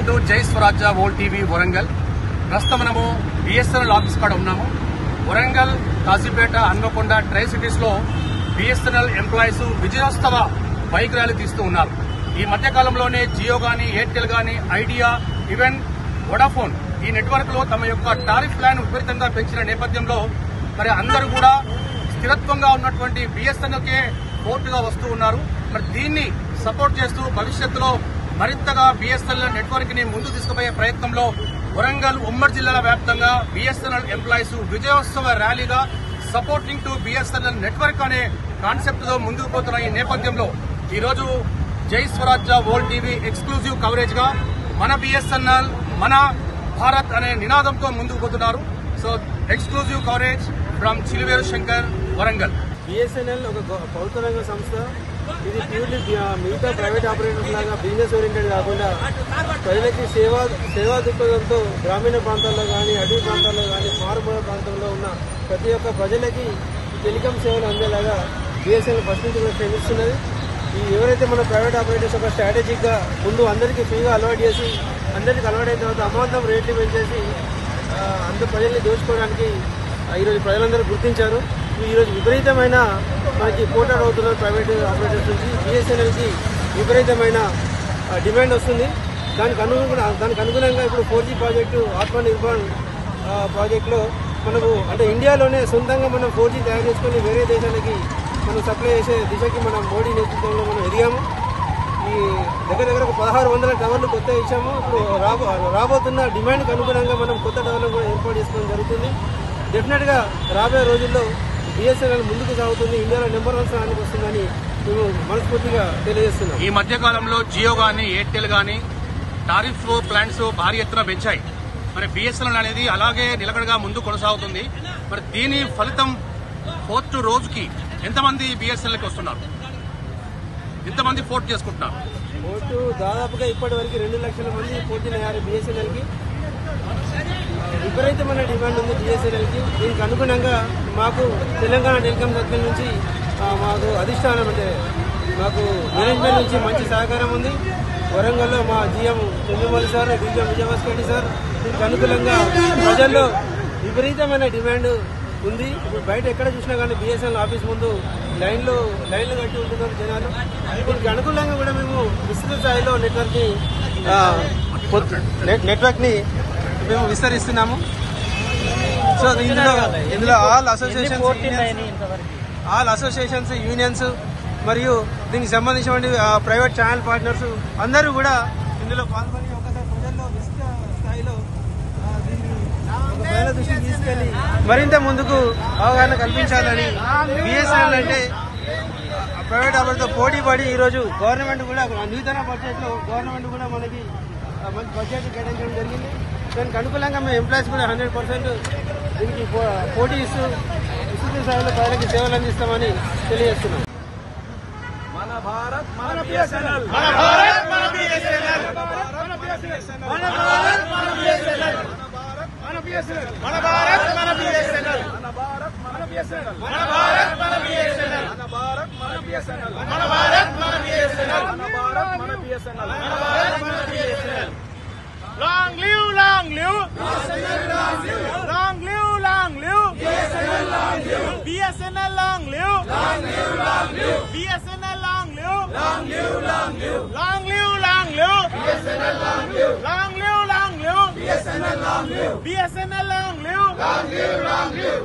To జై స్వరాజ్య వోల్ TV Warangal ప్రస్తుతం మనము బిఎస్ఎన్ఎల్ ఆఫీస్ కాడ ఉన్నాము వరంగల్ కాశీపేట హన్మకొండ ట్రై సిటీస్ లో బిఎస్ఎన్ఎల్ ఎంప్లాయీస్ విజయోత్సవ బైక్ ర్యాలీ తీస్తూ ఉన్నారు ఈ మధ్య కాలంలోనే జియో గాని ఎయిర్టెల్ గాని ఐడియా ఈవెన్ వొడాఫోన్ ఈ నెట్వర్క్ లో తమ యొక్క టారిఫ్ ప్లాన్ విపరీతంగా పెంచిన నేపథ్యంలో మరి అందరూ కూడా స్థిరత్వంగా ఉన్నటువంటి బిఎస్ఎన్ఎల్ కే పోర్టుగా వస్తూ ఉన్నారు మరి దీన్ని సపోర్ట్ చేస్తూ భవిష్యత్తులో మరింతగా బిఎస్ఎన్ఎల్ నెట్వర్క్ ని ముందు తీసుకుపోయే ప్రయత్నంలో వరంగల్ ఉమ్మడి జిల్లాల వ్యాప్తంగా బిఎస్ఎన్ఎల్ ఎంప్లాయీస్ విజయోత్సవ ర్యాలీగా సపోర్టింగ్ టు బిఎస్ఎన్ఎల్ నెట్వర్క్ అనే కాన్సెప్ట్ తో ముందుకు పోతున్న ఈ నేపథ్యంలో ఈ రోజు జై స్వరాజ్య వరల్డ్ టీవీ ఎక్స్క్లూజివ్ కవరేజ్ గా మన బిఎస్ఎన్ఎల్ మన భారత్ అనే నినాదంతో ముందుకు పోతున్నారు so exclusive coverage from Chiliveru Shankar Warangal BSNL ఒక గొ- ప్రభుత్వ రంగ సంస్థ ఇది ప్యూర్లీ మిగతా ప్రైవేట్ ఆపరేటర్స్ లాగా బిజినెస్ ఓరియంటెడ్ కాకుండా ప్రజలకి సేవా సేవా దృక్పథంతో గ్రామీణ ప్రాంతాల్లో కానీ అడవి ప్రాంతాల్లో కానీ మారుమూల ప్రాంతంలో ఉన్న ప్రతి ఒక్క ప్రజలకి ఈ టెలికాం సేవలు అందేలాగా బిఎస్ఎన్ఎల్ ఫస్ట్ నుంచి కూడా శ్రమిస్తున్నది ఈ ఎవరైతే మన ప్రైవేట్ ఆపరేటర్స్ ఒక స్ట్రాటజిక్గా ముందు అందరికీ ఫ్రీగా అలవాటు చేసి అందరికీ అలవాటు అయిన తర్వాత అమాంతం రేట్లు పెంచేసి ఆ, అందరు ప్రజల్ని దోచుకోవడానికి ఆ, ఈరోజు ప్రజలందరూ గుర్తించారు ఈరోజు విపరీతమైన మనకి పోటాడు అవుతున్నారు ప్రైవేట్ ఆపరేటర్స్ నుంచి బిఎస్ఎన్ఎల్కి విపరీతమైన ఆ, డిమాండ్ వస్తుంది దానికి అనుగుణ దానికి అనుగుణంగా ఇప్పుడు ఫోర్ జీ ప్రాజెక్టు ఆత్మ నిర్మాణ్ ఆ, ప్రాజెక్టులో మనకు అంటే ఇండియాలోనే సొంతంగా మనం ఫోర్ జీ తయారు చేసుకొని వేరే దేశాలకి మనం సప్లై చేసే దిశకి మనం మోడీ నేతృత్వంలో మనం ఎదిగాము ఈ దగ్గర దగ్గర ఒక పదహారు వందల టవర్లు కొత్త ఇచ్చాము ఇప్పుడు రాబో రాబోతున్న డిమాండ్కి అనుగుణంగా మనం కొత్త టవర్లు కూడా ఏర్పాటు చేసుకోవడం జరుగుతుంది డెఫినెట్గా రాబోయే రోజుల్లో బిఎస్ఎన్ఎల్ ముందుకు సాగుతుంది ఇండియాలో నెంబర్ వన్ స్థానానికి వస్తుందని మేము మనస్ఫూర్తిగా తెలియజేస్తున్నాం ఈ మధ్య కాలంలో జియో గాని ఎయిర్టెల్ గాని టారిఫ్ ప్లాన్స్ భారీ ఎత్తున పెంచాయి మరి బిఎస్ఎన్ఎల్ అనేది అలాగే నిలకడగా ముందు కొనసాగుతుంది మరి దీని ఫలితం ఫోర్త్ రోజుకి ఎంతమంది బిఎస్ఎన్ఎల్కి వస్తున్నారు ఎంతమంది ఫోర్ట్ చేసుకుంటున్నారు ఓటు దాదాపుగా ఇప్పటి వరకు రెండు లక్షల మంది పోటీ అయ్యారు బిఎస్ఎన్ఎల్కి విపరీతమైన డిమాండ్ ఉంది బిఎస్ఎన్ఎల్కి దీనికి అనుగుణంగా మాకు తెలంగాణ టెలికాం సర్కిల్ నుంచి ఆ, మాకు అధిష్టానం అంటే మాకు మేనేజ్మెంట్ నుంచి మంచి సహకారం ఉంది వరంగల్లో మా GM Chandramouli sir DGM Vijayabhaskar Reddy sir దీనికి అనుకూలంగా ప్రజల్లో విపరీతమైన డిమాండ్ ఉంది ఇప్పుడు బయట ఎక్కడ చూసినా కానీ బిఎస్ఎన్ఎల్ ఆఫీస్ ముందు లైన్లో లైన్లు కట్టి ఉంటున్నారు జనాలు దీనికి అనుకూలంగా కూడా మేము విస్తృత స్థాయిలో నెట్వర్క్ని ఆ, పొత్- నెట్- నెట్వర్క్ని మేము విస్తరిస్తున్నాము సో ఇందులో ఇందులో all associations all associations unions మరియు దీనికి సంబంధించినటువంటి ఆ, ప్రైవేట్ ఛానల్ పార్ట్నర్స్ అందరూ కూడా ఇందులో పాల్గొని ఒకసారి ప్రజల్లో విస్తృత స్థాయిలో ఆ, దీన్ని ఒక ప్రజల దృష్టికి తీసుకెళ్లి మరింత ముందుకు అవగాహన కల్పించాలని బిఎస్ఎన్ఎల్ అంటే ఆ, ప్రైవేట్ ఆపరేటర్తో పోటీ పడి ఈరోజు గవర్నమెంట్ కూడా నూతన బడ్జెట్లో గవర్నమెంట్ కూడా మనకి ఆ, మంచి బడ్జెట్ కేటాయించడం జరిగింది దానికి అనుకూలంగా మేము ఎంప్లాయీస్ కూడా హండ్రెడ్ పర్సెంట్ దీనికి పో- పోటీ ఇస్తూ విస్తృత స్థాయిలో ప్రజలకి సేవలు అందిస్తామని తెలియజేస్తున్నాం మన భారత్ మన బిఎస్ఎన్ఎల్ మన భారత్ మన బిఎస్ఎన్ఎల్ మన బిఎస్ఎన్ఎల్ మన భారత్ మన బిఎస్ఎన్ఎల్ మన బిఎస్ఎన్ఎల్ మన భారత్ మన బిఎస్ఎన్ఎల్ మన భారత్ మన బిఎస్ఎన్ఎల్ మన భారత్ మన బిఎస్ఎన్ఎల్ మన భారత్ మన బిఎస్ఎన్ఎల్ మన భారత్ మన బిఎస్ఎన్ఎల్ మన భారత్ మన బిఎస్ఎన్ఎల్ మన భారత్ మన BSNL Long live, long live. Long live, long live. BSNL long live. BSNL long live. Long live, long live. Long live, long live. BSNL long live. Long live, long live. BSNL long live. BSNL long live.